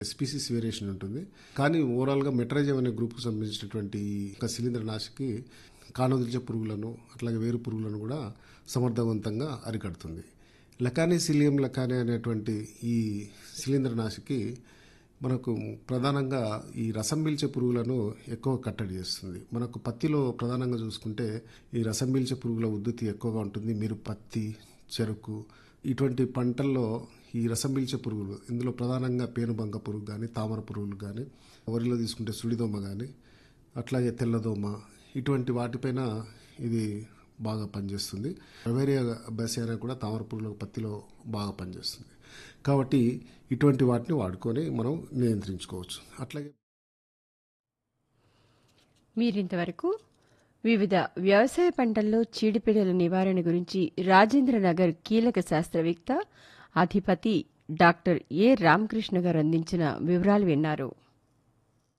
species variation ఉంటుంది కానీ ఓవరాల్గా మెట్రైజం అనే గ్రూప్కు సంబంధించినటువంటి ఒక శిలీంద్ర నాశికి కానొదిల్చే పురుగులను అట్లాగే వేరు పురుగులను కూడా సమర్థవంతంగా అరికడుతుంది లకానీ సిలియం లకానీ అనేటువంటి ఈ శిలీంద్ర నాశికి మనకు ప్రధానంగా ఈ రసం పీల్చే పురుగులను ఎక్కువ కట్టడి చేస్తుంది మనకు పత్తిలో ప్రధానంగా చూసుకుంటే ఈ రసం పీల్చే పురుగుల ఉద్ధృతి ఎక్కువగా ఉంటుంది మీరు పత్తి చెరుకు ఇటువంటి పంటల్లో ఈ రసం పీల్చే పురుగులు ఇందులో ప్రధానంగా పేనుబంక పురుగు కానీ తామర పురుగులు కానీ వరిలో తీసుకుంటే సుడిదోమ కానీ అట్లాగే తెల్లదోమ ఇటువంటి వాటిపైన ఇది బాగా పనిచేస్తుంది బవేరియా బెసియానా కూడా తామర పురుగులకు పత్తిలో బాగా పనిచేస్తుంది కాబట్టి ఇటువంటి వాటిని వాడుకొని మనం నియంత్రించుకోవచ్చు అట్లాగే మీరింతవరకు వివిధ వ్యవసాయ పంటల్లో చీడిపీడల నివారణ గురించి రాజేంద్రనగర్ కీలక శాస్త్రవేత్త అధిపతి డాక్టర్ ఏ రామకృష్ణ గారు అందించిన వివరాలు విన్నారు